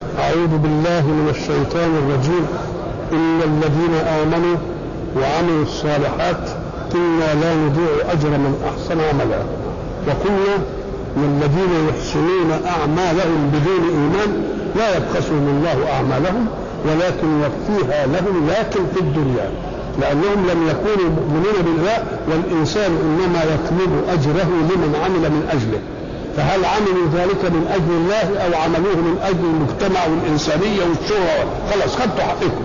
أعوذ بالله من الشيطان الرجيم إن الذين آمنوا وعملوا الصالحات إنا لا نضيع أجر من أحسن عملا وقلنا من الذين يحسنون أعمالهم بدون إيمان لا يبخسهم الله أعمالهم ولكن يكفيها لهم لكن في الدنيا لأنهم لم يكونوا مؤمنين بالله والإنسان إنما يطلب أجره لمن عمل من أجله فهل عملوا ذلك من أجل الله أو عملوه من أجل المجتمع والإنسانية والشهرة خلاص خدتوا حقكم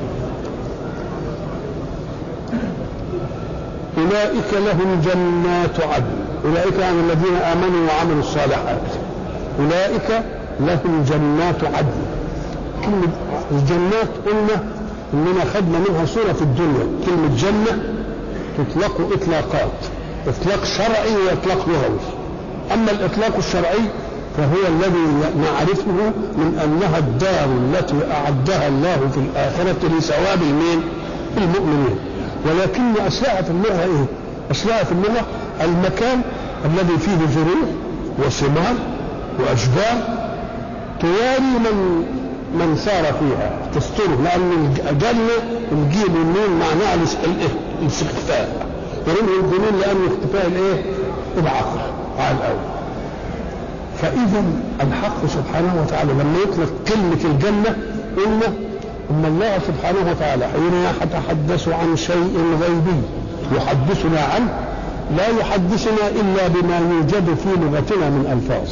أولئك لهم جنات عدن أولئك عن الذين آمنوا وعملوا الصالحات أولئك لهم جنات عدن كلمة الجنات قلنا إننا خدنا منها صورة في الدنيا كلمة جنة تطلق إطلاقات إطلاق شرعي وإطلاق لغوي أما الإطلاق الشرعي فهو الذي نعرفه من أنها الدار التي أعدها الله في الآخرة لثواب المين؟ المؤمنين ولكن أصلها في اللغة إيه؟ أصلها في اللغة المكان الذي فيه زروع وثمار وأشجار تواري من من سار فيها تستره لأن الجنة الجيم والنون معناها الاستخفاء ورمي الجنون لأن اختفاء الإيه؟ العقل على الأول فإذا الحق سبحانه وتعالى لما يطلق كلمة الجنة قلنا أن الله سبحانه وتعالى حين يتحدث عن شيء غيبي يحدثنا عنه لا يحدثنا إلا بما يوجد في لغتنا من ألفاظ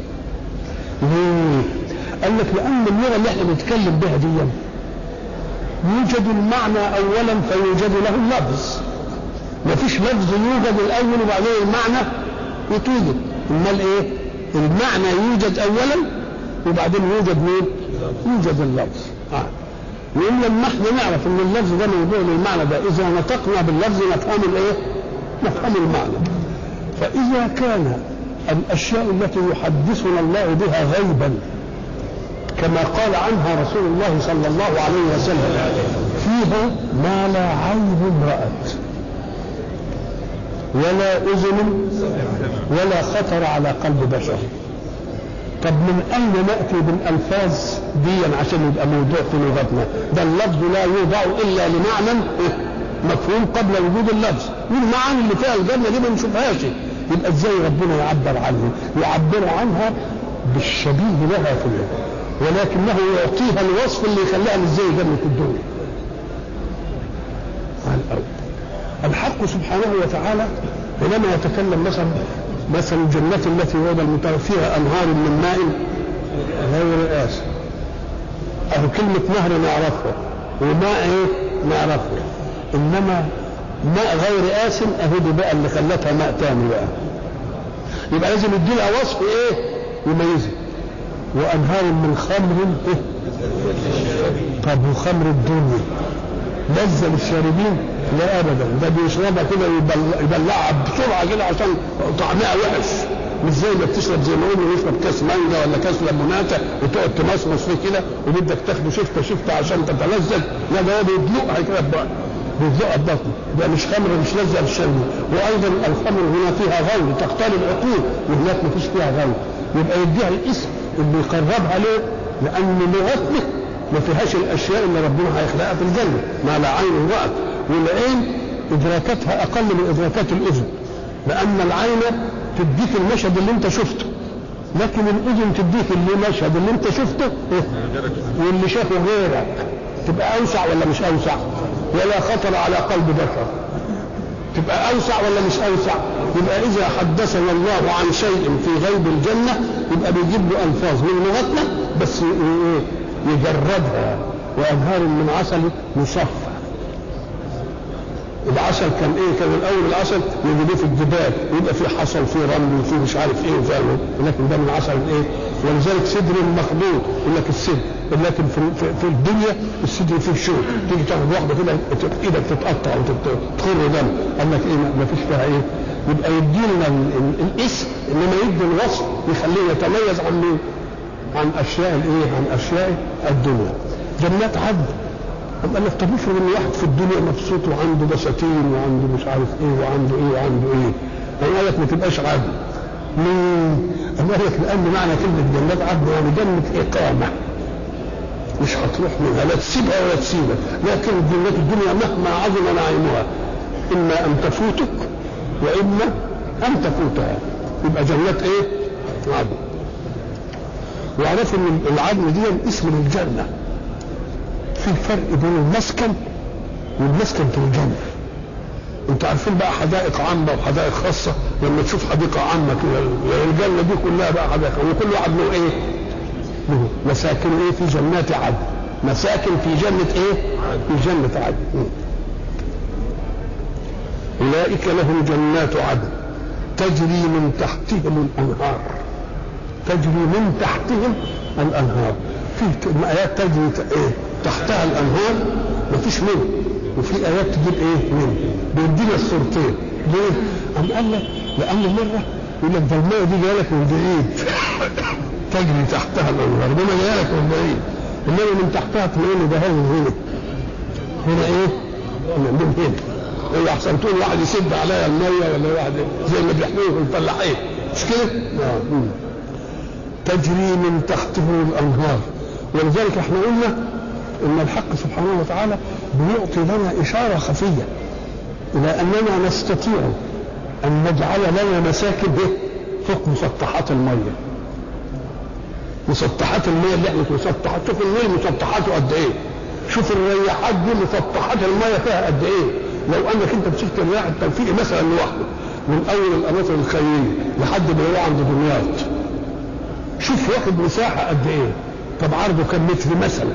ليه؟ قال لك لأن اللغة اللي احنا بنتكلم بها دي يوجد المعنى أولا فيوجد له اللفظ ما فيش لفظ يوجد الأول وبعدين المعنى يتوجد امال ايه المعنى يوجد اولا وبعدين يوجد مين يوجد اللفظ آه. وإن لما احنا نعرف ان اللفظ ده موضوع للمعنى ده اذا نطقنا باللفظ نفهم الايه نفهم المعنى فاذا كان الاشياء التي يحدثنا الله بها غيبا كما قال عنها رسول الله صلى الله عليه وسلم فيها ما لا عين رأت ولا أذن ولا خطر على قلب بشر طب من أين نأتي بالألفاظ دي عشان يبقى موضوع في لغتنا ده اللفظ لا يوضع إلا لمعنى مفهوم قبل وجود اللفظ والمعاني اللي فيها الجنة دي ما نشوفهاش يبقى ازاي ربنا يعبر عنه يعبر عنها بالشبيه لها في اللغة ولكنه يعطيها الوصف اللي يخليها مش زي جنة الدنيا على الأول الحق سبحانه وتعالى حينما يتكلم مثلا مثل الجنة التي وعد المتقين فيها أنهار من ماء غير آسف أهو كلمة نهر نعرفها وماء إيه نعرفه إنما ماء غير آسن أهو دي بقى اللي خلتها ماء تاني بقى يبقى لازم يديلها وصف إيه يميزها وأنهار من خمر إيه طب وخمر الدنيا لذة للشاربين لا ابدا ده بيشربها كده يبلعها بسرعه كده عشان طعمها وحش مش زي ما بتشرب زي ما قلنا يشرب كاس مانجا ولا كاس ليموناته وتقعد تمصمص فيه كده وبدك تاخده شفته شفته عشان تتلذذ لا ده بيدلقها كده بقى بيدلقها ببطن ده مش خمر مش لذة للشرب وايضا الخمر هنا فيها غول تقتل العقول وهناك ما فيش فيها غول يبقى يديها الاسم اللي يقربها ليه؟ لان لغتنا ما فيهاش الاشياء اللي ربنا هيخلقها في الجنه ما لا عين رأت والعين ادراكاتها اقل من ادراكات الاذن لان العين تديك المشهد اللي انت شفته لكن الاذن تديك المشهد اللي انت شفته واللي شافه غيرك تبقى اوسع ولا مش اوسع ولا خطر على قلب بشر تبقى اوسع ولا مش اوسع يبقى اذا حدثنا الله عن شيء في غيب الجنه يبقى بيجيب له الفاظ من لغتنا بس يجردها وانهار من عسل مصفى العسل كان ايه كان الاول العسل يجدوه في الجبال يبقى فيه حصل فيه رمل وفيه مش عارف ايه وفيه ولكن ده من العسل ايه ولذلك سدر مخلوط يقول لك السدر لكن في, في, في الدنيا السدر فيه شوك تيجي تاخد واحده كده ايدك تتقطع وتخر دم قال لك ايه ما فيش فيها ايه يبقى يدينا الاسم انما يدي الوصف يخليه يتميز عن مين؟ عن اشياء الايه؟ عن اشياء الدنيا جنات عدن طب قال لك طب افرض ان واحد في الدنيا مبسوط وعنده بساتين وعنده مش عارف ايه وعنده ايه وعنده ايه قال لك ما تبقاش عدل ليه؟ قال لك لان معنى كلمه جنات عدن يعني جنه اقامه مش هتروح منها لا تسيبها ولا تسيبك لكن جنات الدنيا مهما عظم نعيمها اما ان تفوتك واما ان تفوتها يبقى جنات ايه؟ عدن واعرفوا ان العدن دي اسم للجنه في فرق بين المسكن والمسكن في الجنه انتوا عارفين بقى حدائق عامه وحدائق خاصه لما تشوف حديقه عامه كده الجنه دي كلها بقى حدائق وكل واحد له ايه؟ له مساكن ايه في جنات عدن مساكن في جنه ايه؟ في جنه عدن اولئك لهم جنات عدن تجري من تحتهم الانهار تجري من تحتهم الانهار في ايات تجري ايه تحتها الانهار مفيش منه وفي ايات تجيب ايه من بيدينا الصورتين ليه؟ قام قال لك لان مره يقول لك ده الميه دي جايه لك من بعيد تجري تحتها الانهار ده جايه لك من بعيد انما من تحتها تلاقي ده هنا هنا هنا ايه؟ من هنا ايه احسن تقول واحد يسد عليا الميه ولا واحد زي ما بيحملوا في الفلاحين مش كده؟ آه. تجري من تحته الانهار ولذلك احنا قلنا ان الحق سبحانه وتعالى بيعطي لنا اشاره خفيه الى اننا نستطيع ان نجعل لنا مساكن فوق مسطحات الميه مسطحات الميه اللي احنا مسطحات شوف النيل مسطحاته قد ايه شوف الرياحات دي مسطحات الميه فيها قد ايه لو انك انت مسكت الرياح التوفيقي مثلا لوحده من اول الاماكن الخيريه لحد ما يروح عند دمياط شوف واخد مساحه قد ايه طب عرضه كم متر مثلا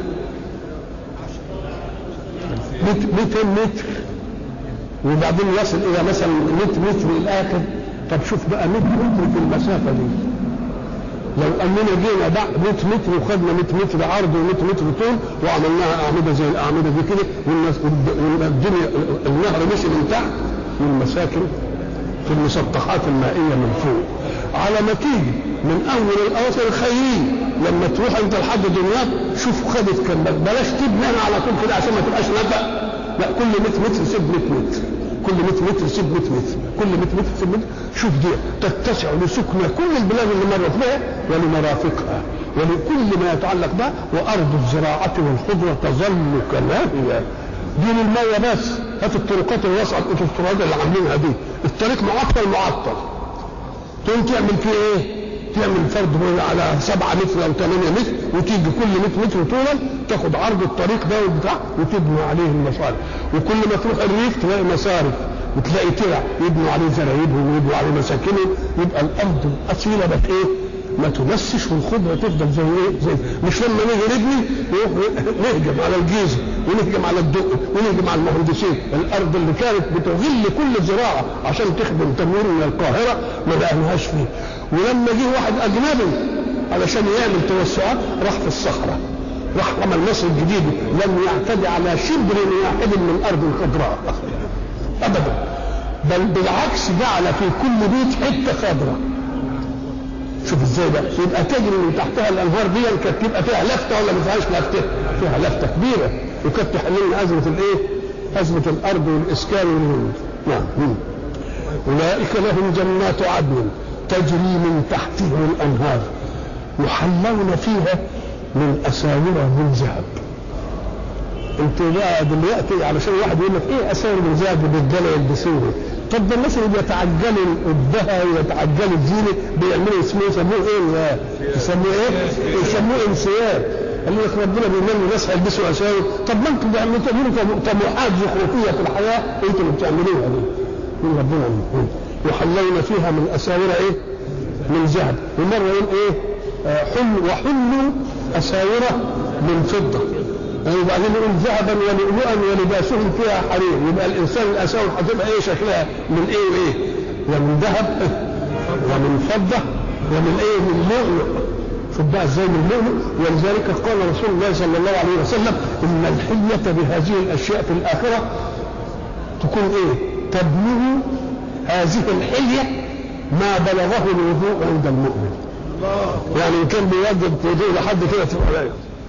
200 متر وبعدين يصل الى مثلا 100 متر الاخر طب شوف بقى 100 متر في المسافه دي لو اننا جينا بعد 100 متر وخدنا 100 متر عرض و100 متر طول وعملناها اعمده زي الاعمده دي كده والدنيا النهر مشي من تحت والمساكن في المسطحات المائيه من فوق على ما تيجي من اول الاواصر الخيريه لما تروح انت لحد دمياط شوف خدت كم بلاش تبني انا على طول كده عشان ما تبقاش نفق لا كل 100 متر سيب 100 متر كل 100 متر سيب 100 متر كل 100 متر سيب 100 شوف دي تتسع لسكن كل البلاد اللي مرت بها ولمرافقها ولكل ما يتعلق بها وارض الزراعه والخضره تظل كما هي دي للميه بس هات الطرقات الواسعه الاوتوستراد اللي عاملينها دي الطريق معطل معطل تقوم تعمل فيه ايه؟ تعمل فرد على 7 متر او 8 متر وتيجي كل 100 متر طولا تاخد عرض الطريق ده وبتاع وتبني عليه المصارف وكل ما تروح الريف تلاقي مصارف وتلاقي ترع يبنوا عليه زرايبهم ويبنوا عليه مساكنهم يبقى الارض الاصيله بقت ايه؟ ما تمسش والخضره تفضل زي ايه؟ زي مش لما نيجي نبني نهجم على الجيزه ونهجم على الدق ونهجم على المهندسين الارض اللي كانت بتغل كل زراعه عشان تخدم تمويل من القاهره ما لقيناهاش فيه ولما جه واحد اجنبي علشان يعمل توسعات راح في الصحراء راح عمل مصر الجديده لم يعتدي على شبر واحد من ارض الخضراء ابدا بل بالعكس جعل في كل بيت حته خضراء شوف ازاي بقى يبقى تجري من تحتها الانهار دي كانت تبقى فيها لفته ولا ما فيهاش لفته؟ فيها لفته كبيره وكانت تحل لنا ازمه الايه؟ ازمه الارض والاسكان والهند نعم اولئك لهم جنات عدن تجري من تحتهم الانهار يحلون فيها من اساور من ذهب انت بقى دلوقتي علشان واحد يقول لك ايه اساور من ذهب الرجاله يلبسوها طب ده الناس اللي بيتعجلوا الذهب ويتعجلوا الزينه بيعملوا اسمه يسموه ايه يسموه ايه؟ يسموه انسياب قال لك ربنا بيقول الناس هيلبسوا اساور طب ما انتم بتعملوا طموحات زخرفيه في الحياه انتم اللي بتعملوها دي من ربنا يحلون فيها من اساور ايه؟ من ذهب ومره يقول ايه؟ آه حل وحلوا اساور من فضه وبعدين يقول ذهبا ولؤلؤا ولباسهم فيها حرير يبقى الانسان الاساور هتبقى ايه شكلها من ايه وايه؟ ومن ذهب ومن فضه ومن ايه؟ من لؤلؤ شوف بقى ازاي من لؤلؤ ولذلك قال رسول الله صلى الله عليه وسلم ان الحليه بهذه الاشياء في الاخره تكون ايه؟ تبلغ هذه الحليه ما بلغه الوضوء عند المؤمن يعني ان كان بيوجد وضوء لحد كده تبقى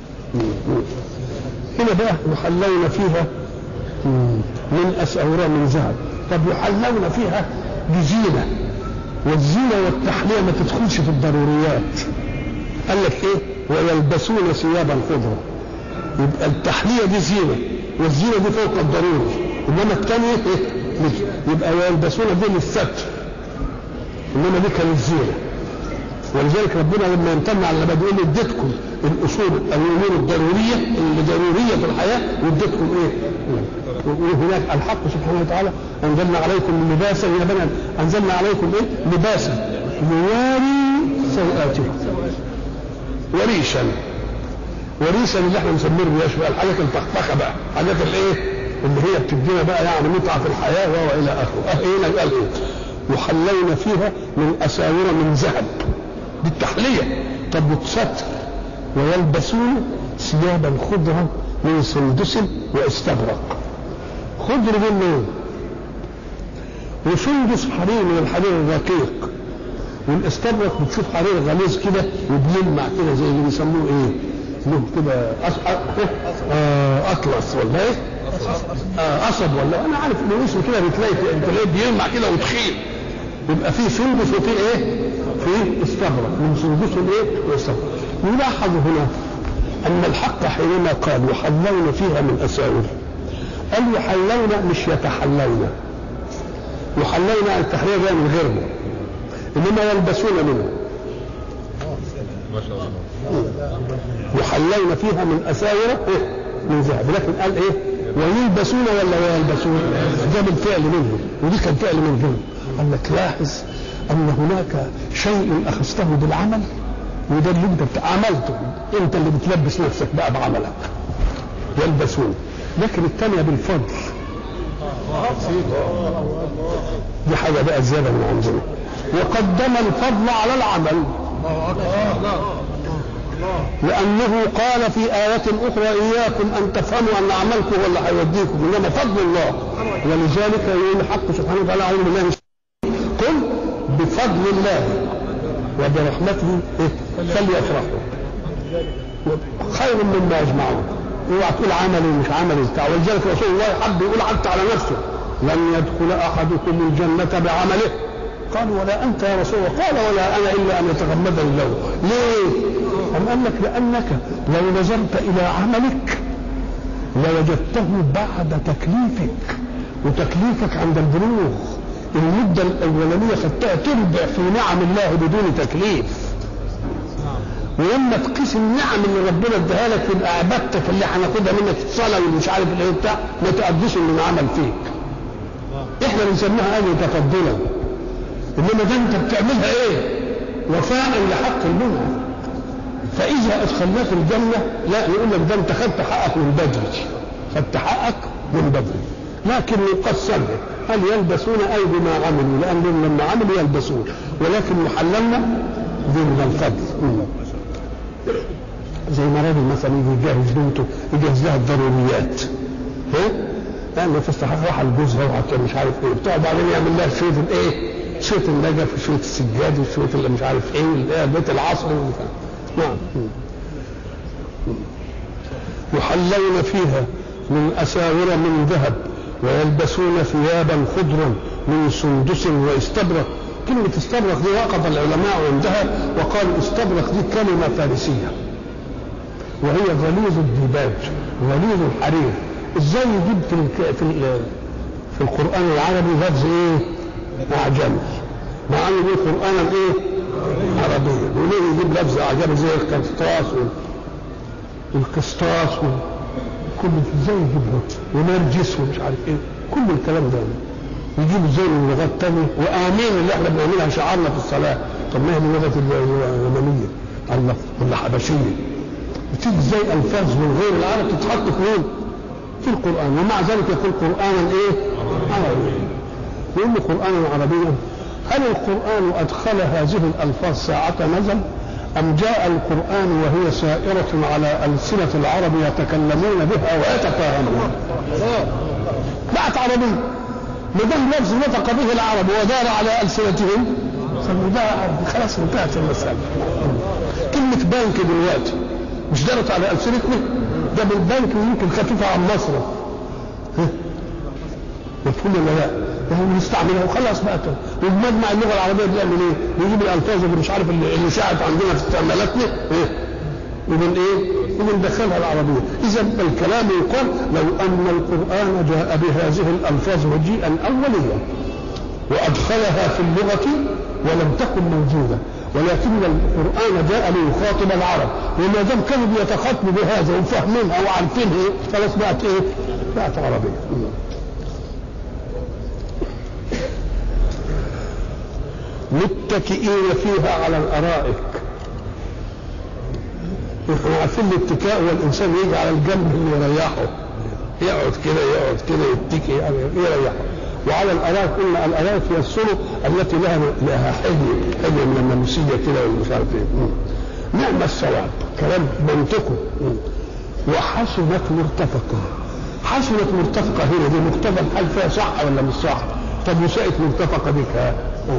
هنا بقى يحلون فيها من أساورة من ذهب طب يحلون فيها بزينة والزينة والتحلية ما تدخلش في الضروريات قال لك ايه ويلبسون ثيابا خضرا يبقى التحليه دي زينه والزينه دي فوق الضروري انما الثانيه ايه يبقى يلبسون دي للستر انما دي كانت زينه ولذلك ربنا لما يمتن على العباد يقول اديتكم الاصول الامور الضروريه اللي ضروريه في الحياه واديتكم ايه؟ وهناك الحق سبحانه وتعالى انزلنا عليكم لباسا يا بني انزلنا عليكم ايه؟ لباسا يواري سوءاتكم وريشا وريشا اللي احنا بنسميه الرياش بقى الحاجات الفخفخه بقى حاجات الايه؟ اللي هي بتدينا بقى يعني متعه في الحياه والى اخره اه هنا قال ايه؟ يحلون فيها من اساور من ذهب بالتحليه طب وتستر ويلبسون ثيابا خضرا من سندس واستبرق خضر من ايه؟ وسندس حرير من الحرير الرقيق والاستبرق بتشوف حرير غليظ كده وبيلمع كده زي اللي بيسموه ايه؟ له كده أص... آه اطلس ولا ايه؟ آه قصب ولا انا عارف انه اسمه كده بتلاقي بتلاقيه بيلمع كده وتخين يبقى في سندس وفي ايه؟ في استبرق من سندس الايه؟ واستبرق يلاحظ هنا ان الحق حينما قال يحلون فيها من اساور قال يحلون مش يتحلون يحلون عن التحليه جايه من غيره انما يلبسون منه ما شاء الله يحلون فيها من اساور إيه؟ من ذهب لكن قال ايه ويلبسون ولا يلبسون ده بالفعل منه ودي كان فعل من غيره قال لك لاحظ ان هناك شيء اخذته بالعمل وده اللي انت عملته انت اللي بتلبس نفسك بقى بعملك يلبسون لكن الثانيه بالفضل دي حاجه بقى زياده من عندنا وقدم الفضل على العمل لأنه قال في آية أخرى إياكم أن تفهموا أن عملكم هو اللي هيوديكم إنما فضل الله ولذلك يقول الحق سبحانه وتعالى أعوذ بالله من قل بفضل الله وبرحمته إيه؟ فليفرحوا خير مما يجمعون اوعى تقول عملي ومش عملي بتاع ولذلك رسول الله حب يقول حتى على نفسه لن يدخل احدكم الجنه بعمله قال ولا انت يا رسول الله قال ولا انا الا ان يتغمدني الله ليه؟ أم قال لك لانك لو نظرت الى عملك لوجدته بعد تكليفك وتكليفك عند البلوغ المده الاولانيه خدتها تربع في نعم الله بدون تكليف ولما تقيس النعم اللي ربنا اداها لك يبقى عبادتك اللي هناخدها منك الصلاه واللي مش عارف الايه بتاع ما تقدش اللي عمل فيك. احنا بنسميها اجر تفضلا. انما ده انت بتعملها ايه؟ وفاء لحق المنعم. فاذا ادخلناك الجنه لا يقول لك ده انت خدت حقك من بدري. خدت حقك من بدري. لكن يقسمها هل يلبسون اي بما عملوا لانهم لما عملوا يلبسون ولكن محللنا من الفضل. زي ما راجل مثلا يجي يجهز بنته يجهز لها الضروريات ها لان تستحق راح لجوزها وحتى مش عارف ايه بتاع بعدين يعمل لها شويه الايه شويه النجف وشويه السجاد وشويه اللي مش عارف ايه والإيه بيت العصر نعم يحلون فيها من اساور من ذهب ويلبسون ثيابا خضرا من سندس واستبرق كلمة استبرق دي وقف العلماء عندها وقالوا استبرق دي كلمة فارسية وهي غليظ الديباج غليظ الحرير ازاي يجيب في الك... في ال... في القران العربي لفظ ايه اعجمي مع انه يقول قرانا ايه عربيا وليه يجيب لفظ اعجمي زي القسطاس وال... والقسطاس وال... كل ازاي يجيبه ونرجس ومش عارف ايه كل الكلام ده يجيب ازاي من لغات تانية وامين اللي احنا بنعملها شعارنا في الصلاه طب ما هي من اللغه اليمنيه الله ولا حبشيه بتيجي ازاي الفاظ من غير العرب تتحط فين؟ في القران ومع ذلك يقول قرانا ايه؟ عربيا يقول له قرانا عربيا هل القران ادخل هذه الالفاظ ساعه نزل؟ ام جاء القران وهي سائره على السنه العرب يتكلمون بها ويتفاهمون؟ بقت عربيه ما دام لفظ نطق به العرب ودار على السنتهم فده خلاص انتهت المساله كلمه بنك دلوقتي مش دارت على ألسنتنا ده بالبنك يمكن خفيفة عن مصر مفهوم ولا لا؟ وهو نستعملها وخلاص بقى والمجمع اللغة العربية بيعمل ايه؟ يجيب الألفاظ اللي مش عارف اللي, اللي شاعت عندنا في استعمالاتنا ايه؟ يقول ايه؟ ومن دخلها العربيه اذا الكلام يقال لو ان القران جاء بهذه الالفاظ مجيئا اوليا وادخلها في اللغه ولم تكن موجوده ولكن القران جاء ليخاطب العرب وما دام كانوا بيتخاطبوا بهذا وفاهمينها وعارفينها خلاص بقت ايه؟ بقت عربيه متكئين فيها على الارائك احنا عارفين الاتكاء هو الانسان يجي على الجنب اللي يريحه يقعد كده يقعد كده يتكي يعني يريحه وعلى الارائك قلنا الارائك هي السرر التي لها لها حلي حلي من الناموسيه كده ومش عارف ايه نعم الثواب كلام منطقه وحسنت مرتفقه حسنت مرتفقه هنا دي مقتضى الحال فيها صح ولا مش صح؟ طب وساءت مرتفقه بك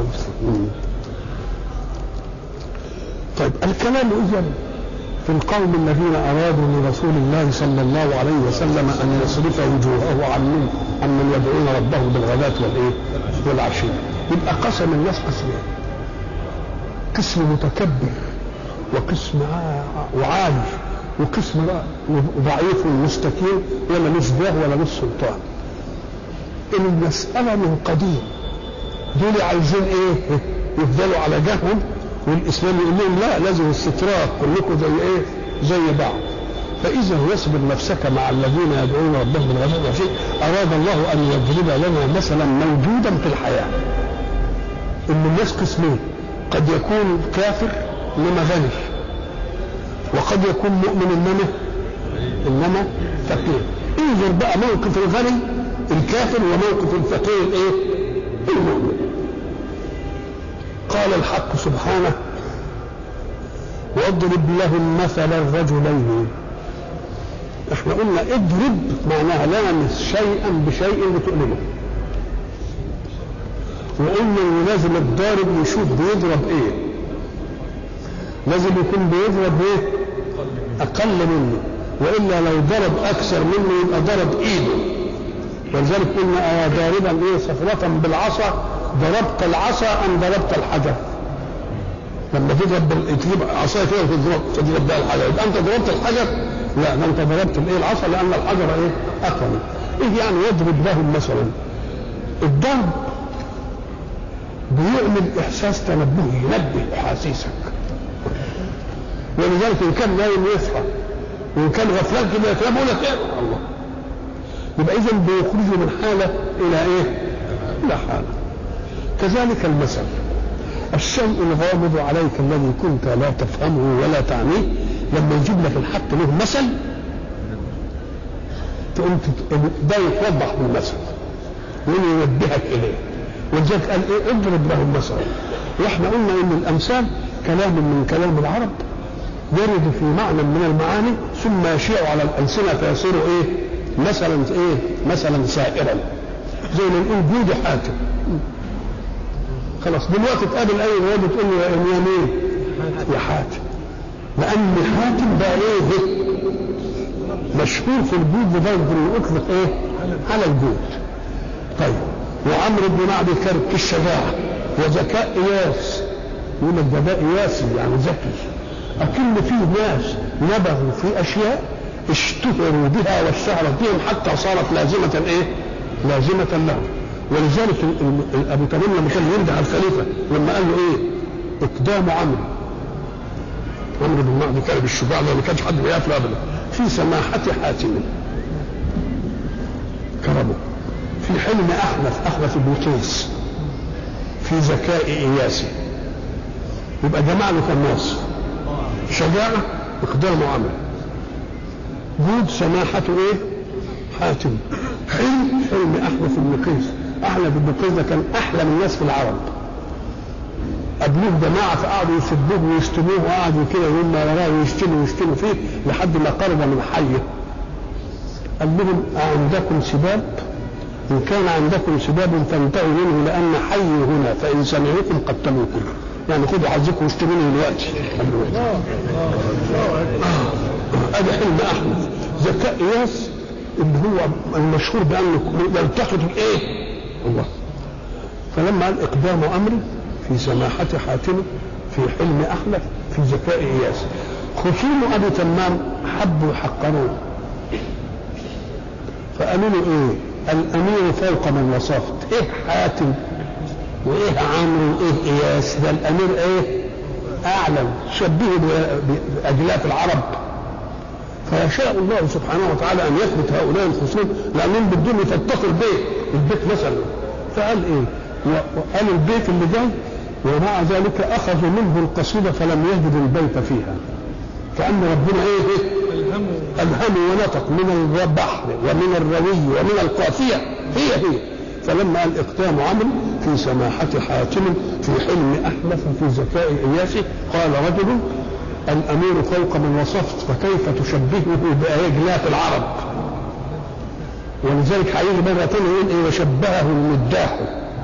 طيب الكلام اذا في القوم الذين ارادوا لرسول الله صلى الله عليه وسلم ان يصرف وجوهه عن من عن من يدعون ربه بالغداة والايه؟ والعشي يبقى قسم الناس قسمين قسم متكبر وقسم وعالي وقسم ضعيف مستكين ولا مش جاه ولا مش سلطان المسألة من قديم دول عايزين ايه؟ يفضلوا على جههم والاسلام يقول لهم لا لازم الاستطراق كلكم زي ايه؟ زي بعض فاذا واصبر نفسك مع الذين يدعون ربهم بالغداة والعشي اراد الله ان يضرب لنا مثلا موجودا في الحياه ان الناس قسمين قد يكون كافر انما غني وقد يكون مؤمن انما انما فقير انظر بقى موقف الغني الكافر وموقف الفقير الايه؟ المؤمن قال الحق سبحانه واضرب لهم مثل الرجلين احنا قلنا اضرب معناها لامس شيئا بشيء لتؤلمه وقلنا ان لازم الضارب يشوف بيضرب ايه لازم يكون بيضرب ايه اقل منه والا لو ضرب اكثر منه يبقى ضرب ايده ولذلك قلنا ضاربا ايه صفرة بالعصا ضربت العصا ام ضربت الحجر لما تضرب تجيب عصايه كده تضرب تضرب بها الحجر يبقى انت ضربت الحجر لا ده انت ضربت الايه العصا لان الحجر ايه اقوى ايه يعني يضرب لهم مثلا الضرب بيعمل احساس تنبهي ينبه احاسيسك ولذلك ان كان نايم يصحى وان كان غفلان كده يتنام يقول لك ايه الله يبقى اذا بيخرجوا من حاله الى ايه؟ الى حاله كذلك المثل الشيء الغامض عليك الذي كنت لا تفهمه ولا تعنيه لما يجيب لك الحق له مثل تقوم ده يتوضح بالمثل وينبهك اليه ولذلك قال ايه اضرب لهم مثلا واحنا قلنا ان الامثال كلام من كلام العرب يرد في معنى من المعاني ثم يشيع على الالسنه فيصير ايه مثلا ايه مثلا سائرا زي ما نقول جود حاتم خلاص دلوقتي تقابل اي واد تقول له يا مين يا حاتم لان حاتم ده ايه مشهور في الجود لدرجه انه اطلق ايه على الجود طيب وعمرو بن معدي كرب في الشجاعه وذكاء اياس يقول لك ده ده اياسي يعني ذكي اكن فيه ناس نبغوا في اشياء اشتهروا بها واشتهرت بهم حتى صارت لازمه ايه؟ لازمه لهم ولذلك ابو تميم لما كان يمدح الخليفه لما قال له ايه؟ اقدام عمرو عمرو بن معدي كرب الشجاع ده ما كانش حد بيقف ابدا في سماحه حاتم كرمه في حلم احنف احنف بن قيس في ذكاء اياسي يبقى جمع له كم وصف شجاعه اقدام عمل جود سماحته ايه حاتم حلم حلم احنف بن قيس احنف بن قيس ده كان احلم الناس في العرب قابلوه جماعة فقعدوا يسبوه ويشتموه وقعدوا كده يقول ما وراه ويشتموا ويشتموا فيه لحد ما قرب من حيه قال لهم أعندكم سباب؟ إن كان عندكم سباب فانتهوا منه لأن حي هنا فإن سمعوكم قتلوكم يعني خدوا حظكم واشتموني دلوقتي هذا حلم أحمد ذكاء إياس اللي هو المشهور بأنه يلتقط الإيه؟ الله فلما قال إقدام أمري في سماحة حاتم في حلم أحمد في ذكاء إياس خصوم ابي تمام حبوا يحقروه فقالوا له ايه الامير فوق من وصفت ايه حاتم وايه عمرو وايه اياس ده الامير ايه اعلم شبهه ب- باجلاف العرب فيشاء الله سبحانه وتعالى ان يثبت هؤلاء الخصوم لانهم بدهم يفتخر به البيت مثلا فقال ايه و- وقال البيت اللي جاي ومع ذلك اخذوا منه القصيده فلم يجد البيت فيها كان ربنا ايه, إيه؟ ألهموا ونطق من البحر ومن الروي ومن القافية هي هي فلما قال اقدام عمرو في سماحة حاتم في حلم أحلف في ذكاء إياسي قال رجل الأمير فوق من وصفت فكيف تشبهه بأجلاف العرب ولذلك هيجي مرة تانية يقول إيه وشبهه المداح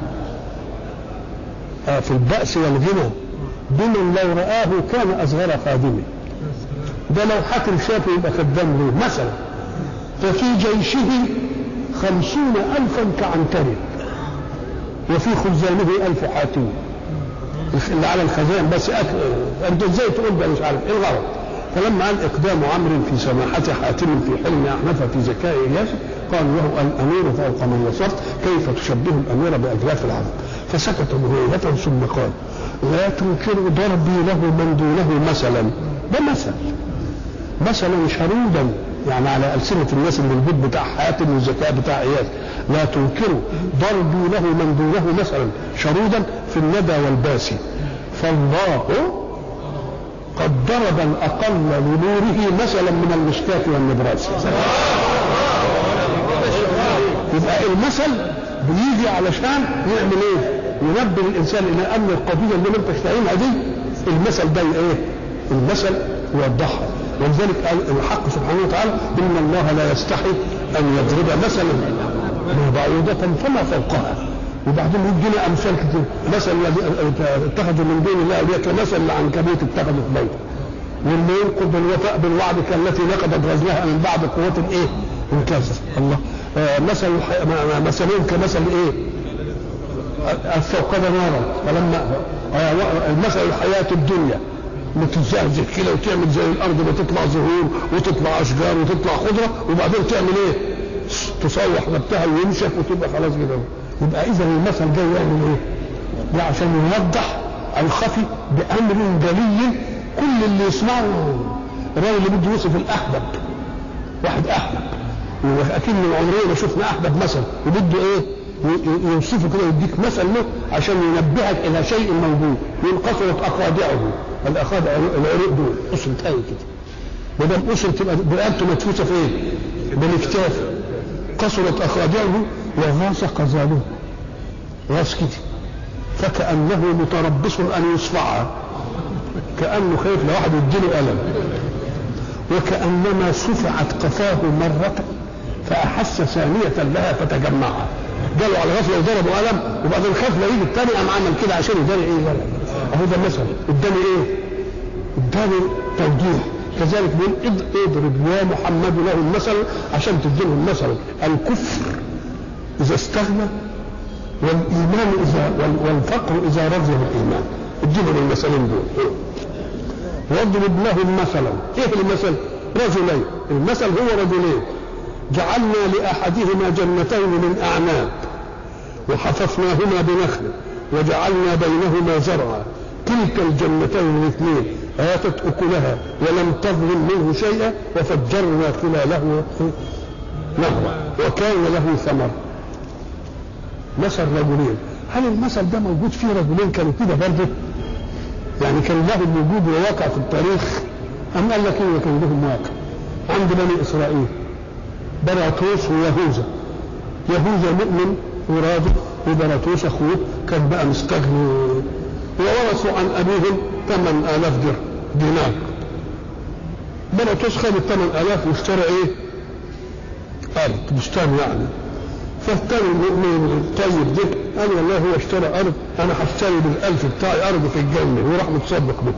آه في البأس والغنى بمن لو رآه كان أصغر خادمه ده لو حاكم شافه يبقى خدام له مثلا ففي جيشه خمسون ألفا كعنتر وفي خزانه ألف حاتم اللي على الخزائن بس أك... أنت إزاي تقول ده مش عارف إيه الغرض فلما قال إقدام عمرو في سماحة حاتم في حلم أحنف في ذكاء إياس قال له الأمير فوق من وصفت كيف تشبه الأمير بأجلاف العرب فسكت مهيبة ثم قال لا تنكر ضربي له من دونه مثلا ده مثل مثلا شرودا يعني على ألسنة الناس اللي البيت بتاع حاتم والذكاء بتاع إياس لا تنكروا ضربوا له من دونه مثلا شرودا في الندى والباسي فالله قد ضرب الأقل لنوره مثلا من المشكاة والنبراس يبقى المثل بيجي علشان يعمل ايه؟ ينبه الانسان الى ان القضيه اللي انت شايفها دي المثل ده ايه؟ المثل يوضحها ولذلك قال الحق سبحانه وتعالى ان الله لا يستحي ان يضرب مثلا ما بعوضة فما فوقها وبعدين يدينا امثال كتير مثل الذي اتخذوا من دون الله اولياء كمثل العنكبوت اتخذوا بيتا واللي ينقض الوفاء بالوعد كالتي نقضت غزلها من بعد قوة ايه؟ انكسر الله آه مثل الح- ما- ما- مثلهم كمثل ايه؟ الثوقد نارا فلما آه مثل الحياة الدنيا بتزهزه كده وتعمل زي الارض بتطلع زهور وتطلع اشجار وتطلع خضره وبعدين تعمل ايه؟ تصوح نبتها وينشف وتبقى خلاص كده يبقى اذا المثل جاي يعمل ايه؟ ده عشان يوضح الخفي بامر جلي كل اللي يسمعه الراجل اللي بده يوصف الاحبب واحد احبب واكيد من عمرنا ما شفنا احبب مثل وبده ايه؟ ي- ي- يوصفه كده ويديك مثل له عشان ينبهك الى شيء موجود يقول قصرت اخادعه الاخادع العروق دول اسره قوي كده ما دام اسره تبقى رقبته مدفوسه في ايه؟ بالاكتاف قصرت اخادعه وغاص قزاله غاص كده فكانه متربص ان يصفعها كانه خايف لو واحد يديله الم وكانما صفعت قفاه مره فاحس ثانيه لها فتجمعها جاله على غفله وضربه قلم وبعدين خاف لا يجي الثاني قام عمل كده عشان يداري ايه ولا اهو ده مثل اداني ايه؟ اداني توضيح كذلك بيقول اض- اضرب يا محمد له المثل عشان تديله المثل الكفر اذا استغنى والايمان اذا وال- والفقر اذا رضي بالايمان اديله المثلين دول واضرب لهم مثلا ايه المثل رجلين المثل هو رجلين جعلنا لاحدهما جنتين من اعناب وحففناهما بنخل وجعلنا بينهما زرعا تلك الجنتين الاثنين آتت أكلها ولم تظلم منه شيئا وفجرنا خلاله نهرا وكان له ثمر مثل رجلين هل المثل ده موجود فيه رجلين كانوا كده برضه يعني كان لهم وجود وواقع في التاريخ أم قال لك إيه كان لهم واقع عند بني إسرائيل براطوس ويهوذا يهوذا مؤمن وراضي وبراطوس أخوه كان بقى مستغني وورثوا عن أبيهم ثمان آلاف درهم دينار براطوس خد الثمان آلاف واشترى إيه؟ أرض بستان يعني فالتاني المؤمن الطيب ده قال والله هو اشترى أرض أنا هشتري بالألف بتاعي أرض في الجنة وراح متصدق به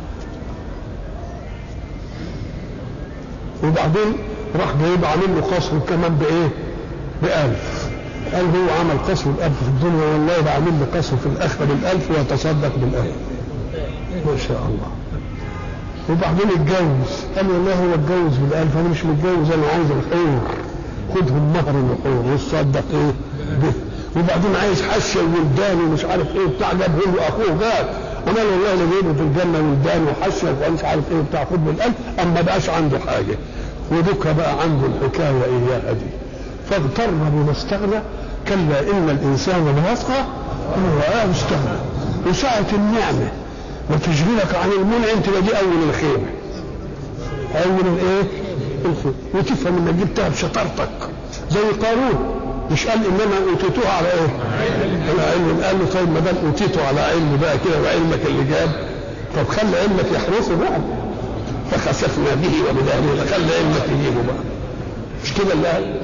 وبعدين راح جايب عامل له قصر كمان بايه؟ بألف قال هو عمل قصر الألف في الدنيا والله ده عامل لي قصر في الآخرة بالألف ويتصدق بالألف ما شاء الله وبعدين اتجوز قال والله هو اتجوز بالالف انا مش متجوز انا عايز الحور خدهم مهر الحور وتصدق ايه به وبعدين عايز حشه وولدان ومش عارف ايه بتاع جابهم له اخوه جاب انا والله اللي جايبه في الجنه ولدان وحشه ومش عارف ايه بتاع خد بالالف اما بقاش عنده حاجه ودك بقى عنده الحكايه اياها دي فاغتر بما استغنى كلا ان الانسان ليطغى ان رآه استغنى وساعه النعمه وتشغلك عن المنعم تبقى دي اول الخيمه اول الايه الخيمه وتفهم انك جبتها بشطارتك زي قارون مش قال انما اوتيتوها على ايه؟ على علم قال له طيب ما دام اوتيته على علم بقى كده وعلمك اللي جاب طب خلي علمك يحرسه بقى فخسفنا به وبداره خلي علمك يجيبه بقى مش كده اللي قال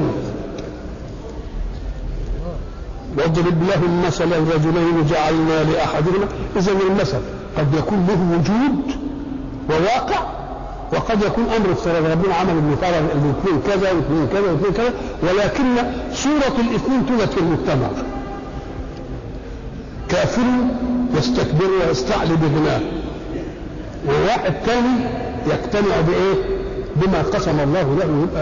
واضرب لهم مثلا رجلين جعلنا لاحدهما اذا المثل قد يكون له وجود وواقع وقد يكون امر افتراض ربنا عمل ان ترى الاثنين كذا واثنين كذا واثنين كذا ولكن صوره الاثنين توجد في المجتمع كافر يستكبر ويستعلي بغناه وواحد ثاني يقتنع بايه؟ بما قسم الله له يبقى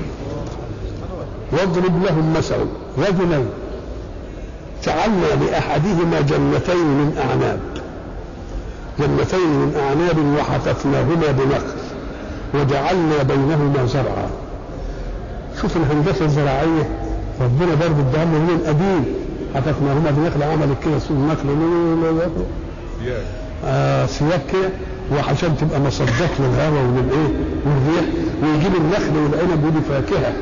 واضرب لهم مثلا رجلين جعلنا لاحدهما جنتين من اعناب جنتين من اعناب وحففناهما بنخل وجعلنا بينهما زرعا شوف الهندسه الزراعيه ربنا برضه اداها لنا من قديم حففناهما بنخل عملت كده سوق النخل آه سياج كده وعشان تبقى مصدات للهواء وللايه والريح ويجيب النخل والعنب ودي فاكهه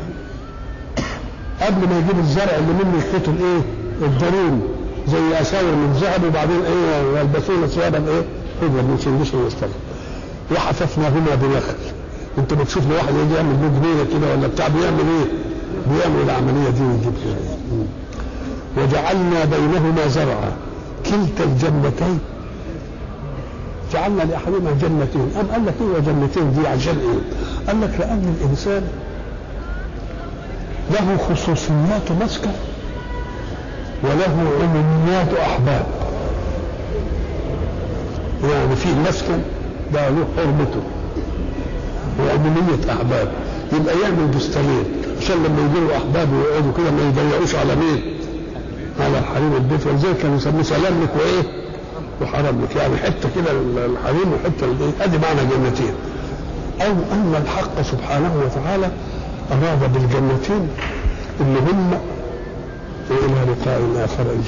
قبل ما يجيب الزرع اللي منه يحط الايه الضريم زي اساور من ذهب وبعدين ايه يلبسون ثيابا ايه خضرا من سندس واستبر وحففناهما بنخل انت بتشوف لو واحد يجي يعمل له جنيه كده ولا بتاع بيعمل ايه؟ بيعمل العمليه دي ويجيب كده وجعلنا بينهما زرعا كلتا الجنتين جعلنا لاحدهما جنتين ام قال لك ايه جنتين دي عشان ايه؟ قال لك لان الانسان له خصوصيات مسكن وله عموميات احباب يعني في مسكن ده له حرمته وعمومية أحباب يبقى يعمل بستانين عشان لما يجوا احبابه ويقعدوا كده ما يضيعوش على مين؟ على الحريم البيت ولذلك كانوا يسموه سلام لك وايه؟ وحرام لك يعني حته كده الحريم وحته الايه؟ ادي معنى جنتين. او ان الحق سبحانه وتعالى اراد بالجنتين اللي هم والى لقاء اخر